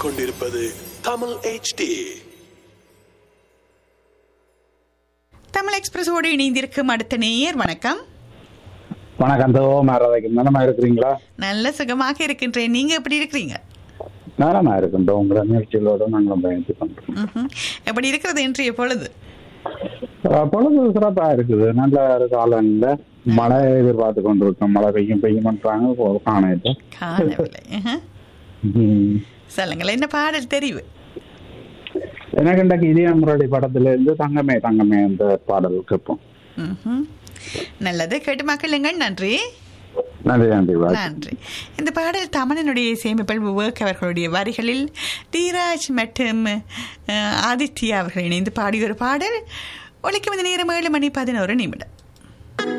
கேட்டுக்கொண்டிருப்பது தமிழ் HD தமிழ் எக்ஸ்பிரஸோடு இணைந்திருக்கும் அடுத்த நேயர் வணக்கம் வணக்கம் அந்த ஓமாரதைக்கு நலமா இருக்கிறீங்களா நல்ல சுகமாக இருக்கின்றேன் நீங்க எப்படி இருக்கிறீங்க நலமா இருக்கின்றோம் உங்களை நிகழ்ச்சிகளோட நாங்களும் பயணித்து பண்றோம் ம்ஹும். எப்படி இருக்கிறது இன்றைய பொழுது அஹ் பொழுது சிறப்பா இருக்குது நல்ல ஒரு காலநிலை மழை எதிர்பார்த்து கொண்டிருக்கோம் மழை பெய்யும் பெய்யும் பண்றாங்க காணையில காணவில்லை ம்ஹும். சொல்லுங்கள் என்ன பாடல் தெரிவு எனக்கு இன்றைக்கு இதய முரளி படத்துல இருந்து தங்கமே தங்கமே அந்த பாடல் கேட்போம் ம்ஹும். நல்லது கேட்டு மக்களுங்கள் நன்றி நன்றி நன்றி வாழ்த்து. நன்றி இந்த பாடல் தமிழனுடைய சேமிப்பில் விவேக் அவர்களுடைய வரிகளில் தீராஜ் மற்றும் அஹ், ஆதித்யா அவர்கள் இணைந்து பாடிய ஒரு பாடல் ஒழிக்கும் இந்த நேரம் ஏழு மணி பதினோரு நிமிடம்